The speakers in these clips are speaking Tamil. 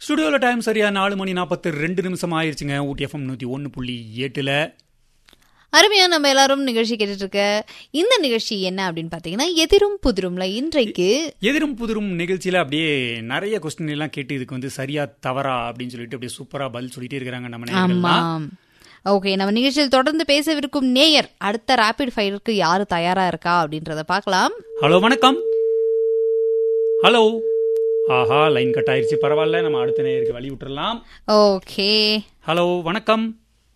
ஸ்டுடியோவில் டைம் சரியா நாலு மணி நாற்பத்தி ரெண்டு நிமிஷம் ஆயிருச்சுங்க ஊட்டி எஃப்எம் நூற்றி ஒன்று புள்ளி எட்டுல அருமையா நம்ம எல்லாரும் நிகழ்ச்சி கேட்டுட்டு இருக்க இந்த நிகழ்ச்சி என்ன அப்படின்னு பாத்தீங்கன்னா எதிரும் புதிரும்ல இன்றைக்கு எதிரும் புதிரும் நிகழ்ச்சியில அப்படியே நிறைய கொஸ்டின் எல்லாம் கேட்டு இதுக்கு வந்து சரியா தவறா அப்படின்னு சொல்லிட்டு அப்படியே சூப்பரா பதில் சொல்லிட்டே இருக்காங்க நம்ம ஆமா நேயர்கள்லாம். ஓகே நம்ம நிகழ்ச்சியில் தொடர்ந்து பேசவிருக்கும் நேயர் அடுத்த ராபிட் ஃபயருக்கு யாரு தயாரா இருக்கா அப்படின்றத பார்க்கலாம் ஹலோ வணக்கம் ஹலோ ஆஹா லைன் கட் ஆயிருச்சு பரவாயில்ல நம்ம அடுத்த நேயருக்கு வழி விட்டுறலாம் ஓகே ஹலோ வணக்கம்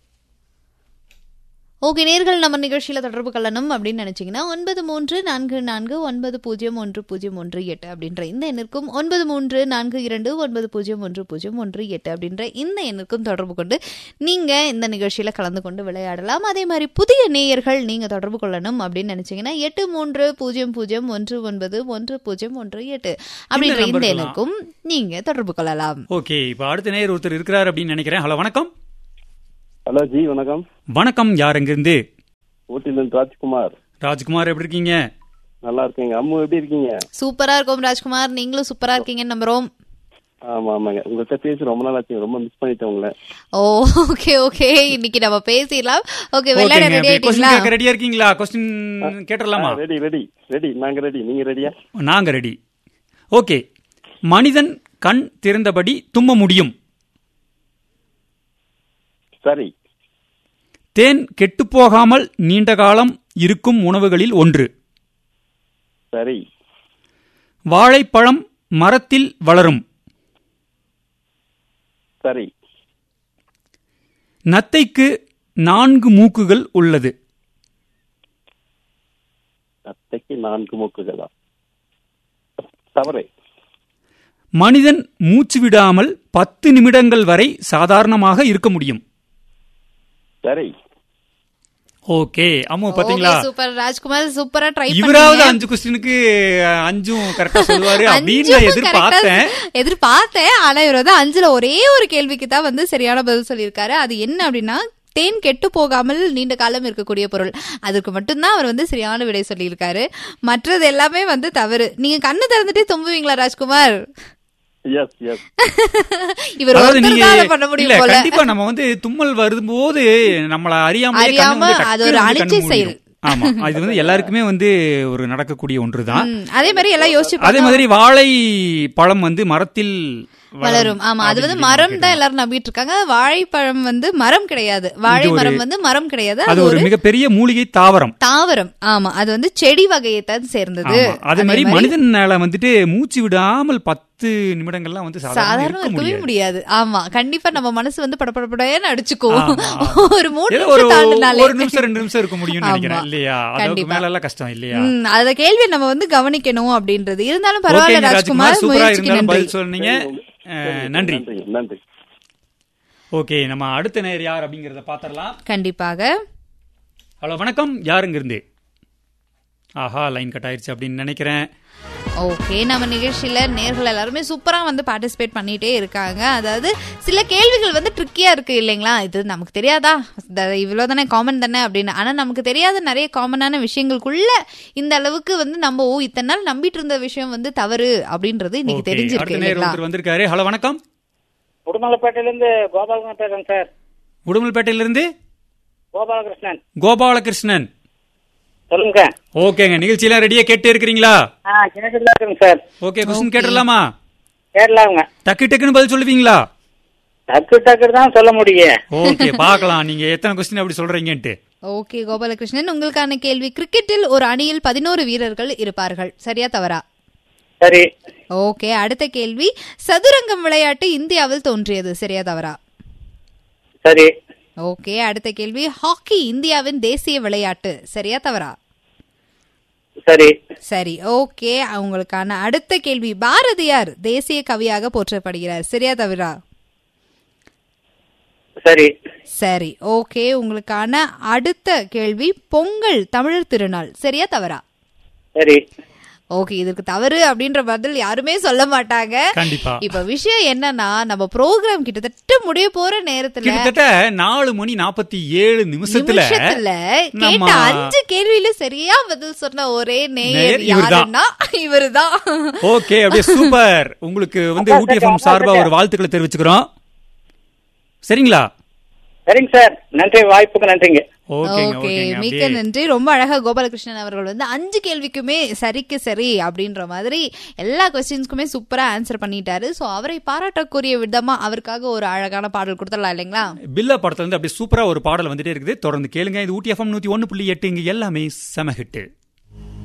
ஓகே நேர்கள் நம்ம நிகழ்ச்சியில தொடர்பு கொள்ளணும் அப்படின்னு நினைச்சீங்கன்னா ஒன்பது மூன்று நான்கு நான்கு ஒன்பது பூஜ்ஜியம் ஒன்று பூஜ்ஜியம் ஒன்று எட்டு அப்படின்ற இந்த எண்ணிற்கும் ஒன்பது மூன்று நான்கு இரண்டு ஒன்பது பூஜ்ஜியம் ஒன்று பூஜ்ஜியம் ஒன்று எட்டு அப்படின்ற இந்த எண்ணிற்கும் தொடர்பு கொண்டு நீங்க இந்த நிகழ்ச்சியில கலந்து கொண்டு விளையாடலாம் அதே மாதிரி புதிய நேயர்கள் நீங்க தொடர்பு கொள்ளணும் அப்படின்னு நினைச்சீங்கன்னா எட்டு மூன்று பூஜ்ஜியம் பூஜ்ஜியம் ஒன்று ஒன்பது ஒன்று பூஜ்ஜியம் ஒன்று எட்டு அப்படின்ற இந்த நம்பருக்கெல்லாம். எண்ணுக்கும் நீங்க தொடர்பு கொள்ளலாம் ஓகே இப்போ அடுத்த நேயர் ஒருத்தர் இருக்கிறார் அப்படின்னு நினைக்கிறேன் ஹலோ வணக்கம் ஹலோ ஜி வணக்கம் வணக்கம் யார் எங்கிருந்து ஊட்டிலிருந்து ராஜ்குமார் ராஜ்குமார் எப்படி இருக்கீங்க நல்லா இருக்கீங்க அம்மு எப்படி இருக்கீங்க சூப்பரா இருக்கும் ராஜ்குமார் நீங்களும் சூப்பரா இருக்கீங்கன்னு நம்புறோம் ஆமா ஆமாங்க உங்கள்கிட்ட பேசி ரொம்ப நாள் ஆச்சு ரொம்ப மிஸ் பண்ணிட்டேன் உங்களை ஓ ஓகே ஓகே இன்னைக்கு நம்ம பேசிடலாம் ஓகே விளையாட ரெடி கொஸ்டின் ஆயிட்டீங்களா கேட்க ரெடியா இருக்கீங்களா கொஸ்டின் கேட்டுடலாமா ரெடி ரெடி ரெடி நாங்க ரெடி நீங்க ரெடியா நாங்க ரெடி ஓகே மனிதன் கண் திறந்தபடி தும்ம முடியும் சரி தேன் கெட்டுப்போகாமல் நீண்ட காலம் இருக்கும் உணவுகளில் ஒன்று சரி வாழைப்பழம் மரத்தில் வளரும் சரி நத்தைக்கு நான்கு மூக்குகள் உள்ளது அத்தைக்கு நான்கு மூக்குகளா தவறு மனிதன் மூச்சு விடாமல் பத்து நிமிடங்கள் வரை சாதாரணமாக இருக்க முடியும் சரி ஓகே அம்மு பாத்தீங்களா சூப்பர் ராஜ்குமார் சூப்பரா ட்ரை இவராவது அஞ்சு கொஸ்டினுக்கு அஞ்சும் கரெக்டா சொல்லுவாரு அப்படின்னு நான் எதிர்பார்த்தேன் எதிர்பார்த்தேன் ஆனா இவர் வந்து அஞ்சுல ஒரே ஒரு கேள்விக்கு தான் வந்து சரியான பதில் சொல்லியிருக்காரு அது என்ன அப்படின்னா தேன் கெட்டு போகாமல் நீண்ட காலம் இருக்கக்கூடிய பொருள் அதுக்கு மட்டும்தான் அவர் வந்து சரியான விடை சொல்லியிருக்காரு மற்றது எல்லாமே வந்து தவறு நீங்க கண்ணு திறந்துட்டே தும்புவீங்களா ராஜ்குமார் எஸ் எஸ் இவர் அதாவது ஒருத்தர் நீங்க தான் அதை பண்ண இல்ல முடியும் போல கண்டிப்பா நம்ம வந்து தும்மல் வரும்போது நம்மள அறியாமலே கண்ணு அறியாம வந்து அது ஒரு டக்குனு வந்து அனிச்சை கண்ணு செயல். மூடிடும். ஆமா அது வந்து எல்லாருக்குமே வந்து ஒரு நடக்கக்கூடிய ஒன்றுதான் ம், அதே மாதிரி எல்லாம் யோசிச்சு அதே மாதிரி வாழை பழம் வந்து மரத்தில் வளரும் ஆமா அது வந்து மரம் தான் எல்லாரும் நம்பிட்டு இருக்காங்க வாழைப்பழம் வந்து மரம் கிடையாது வாழை மரம் வந்து மரம் கிடையாது அது ஒரு மிகப்பெரிய மூலிகை தாவரம் தாவரம் ஆமா அது வந்து செடி வகையை தான் சேர்ந்தது ஆமா. அதே மாதிரி மனிதனால வந்துட்டு மூச்சு விடாமல் பத்து நிமிடங்கள்லாம் வந்து சாதாரண சாதாரண இருக்க இருக்கவே முடியாது முடியாது ஆமா கண்டிப்பா நம்ம மனசு வந்து படப்படப்படையன்னு அடிச்சுக்கும் ஆமா, ஒரு மூணு ஏதோ ஒரு நிமிஷம் தாண்டினாலே ஒரு நிமிஷம் ரெண்டு நிமிஷம் இருக்க முடியும்னு ஆமா. நினைக்கிறேன் இல்லையா அதுக்கு கண்டிப்பா. மேல எல்லாம் கஷ்டம் இல்லையா ம், அத கேள்வி நம்ம வந்து கவனிக்கணும் அப்படின்றது இருந்தாலும் பரவாயில்ல ஓகேங்க ராஜ்குமார் ராஜ்குமார் சூப்பரா முயற்சிக்கு இருந்தாலும் நன்றி பதில் சொன்னீங்க அஹ், நன்றி நன்றி நன்றி ஓகே நம்ம அடுத்த நேர் யார் அப்படிங்கறத பாத்திரலாம் கண்டிப்பாக ஹலோ வணக்கம் யாருங்க இருந்து ஆஹா லைன் கட் ஆயிருச்சு அப்படின்னு நினைக்கிறேன் ஓகே நம்ம நிகழ்ச்சியில நேர்கள் எல்லாருமே சூப்பரா வந்து பார்ட்டிசிபேட் பண்ணிட்டே இருக்காங்க அதாவது சில கேள்விகள் வந்து ட்ரிக்கியா இருக்கு இல்லைங்களா இது நமக்கு தெரியாதா த- இவ்வளவுதானே காமன் தானே அப்படின்னு ஆனா நமக்கு தெரியாத நிறைய காமனான விஷயங்களுக்குள்ள இந்த அளவுக்கு வந்து நம்ம ஓ இத்தனை நாள் நம்பிட்டு இருந்த விஷயம் வந்து தவறு அப்படின்றது இன்னைக்கு ஓகே, தெரிஞ்சிருக்கு அடுத்த நேர் இல்லைங்களா ஒருத்தர் வந்திருக்காரு ஹலோ வணக்கம் உடுமலைப்பேட்டையிலேருந்து கோபாலகிருஷ்ணன் பேசுறேன் சார் உடுமல்பேட்டையிலிருந்து கோபாலகிருஷ்ணன் கோபாலகிருஷ்ணன் சொல்லுங்க ஓகேங்க நிகழ்ச்சியெல்லாம் ரெடியா கேட்டு இருக்கிறீங்களா ஆ கேட்டுட்டு தான் இருக்குங்க சார் ஓகே கொஸ்டின் கேட்டுடலாமா கேட்கலாங்க டக்கு டக்குன்னு பதில் சொல்லுவீங்களா டக்கு டக்கு தான் சொல்ல முடியும் ஓகே பார்க்கலாம் நீங்க எத்தனை கொஸ்டின் அப்படி சொல்றீங்கன்ட்டு ஓகே கோபாலகிருஷ்ணன் உங்களுக்கான கேள்வி கிரிக்கெட்டில் ஒரு அணியில் பதினோரு வீரர்கள் இருப்பார்கள் சரியா தவறா சரி ஓகே அடுத்த கேள்வி சதுரங்கம் விளையாட்டு இந்தியாவில் தோன்றியது சரியா தவறா சரி ஓகே அடுத்த கேள்வி ஹாக்கி இந்தியாவின் தேசிய விளையாட்டு சரியா தவறா சரி சரி ஓகே உங்களுக்கான அடுத்த கேள்வி பாரதியார் தேசிய கவியாக போற்றப்படுகிறார் சரியா தவறா சரி சரி ஓகே உங்களுக்கான அடுத்த கேள்வி பொங்கல் தமிழர் திருநாள் சரியா தவறா சரி ஓகே இதற்கு தவறு அப்படின்ற பதில் யாருமே சொல்ல மாட்டாங்க கண்டிப்பா இப்ப விஷயம் என்னன்னா நம்ம ப்ரோக்ராம் கிட்டத்தட்ட முடிய போற நேரத்துல கிட்டத்தட்ட நாலு மணி நாற்பத்தி ஏழு நிமிஷத்துல நிமிஷத்துல நம்ம கேட்ட அஞ்சு கேள்வியில சரியா பதில் சொன்ன ஒரே நேயர் நேயர் இவர்தான். யாருன்னா இவருதான் ஓகே அப்படியே சூப்பர் உங்களுக்கு வந்து ஊட்டி எஃப்எம் சார்பா ஒரு வாழ்த்துக்களை தெரிவிச்சுக்கிறோம் சரிங்களா சரிங்க சார் நன்றி வாய்ப்புக்கு நன்றிங்க ஓகேங்க ஓகே ஓகேங்க மிக்க அப்படியே நன்றி ரொம்ப அழகா கோபாலகிருஷ்ணன் அவர்கள் வந்து அஞ்சு கேள்விக்குமே சரிக்கு சரி அப்படின்ற மாதிரி எல்லா கொஸ்டின்ஸ்க்குமே சூப்பரா ஆன்சர் பண்ணிட்டாரு சோ அவரை பாராட்டக்கூடிய விதமா அவருக்காக ஒரு அழகான பாடல் கொடுத்துடலாம் இல்லைங்களா பில்லா படத்துல இருந்து அப்படியே சூப்பரா ஒரு பாடல் வந்துட்டே இருக்குது தொடர்ந்து கேளுங்க இது ஊட்டி எஃப்எம் நூத்தி ஒன்னு புள்ளி எட்டு இங்க எல்லாமே செம ஹிட்டு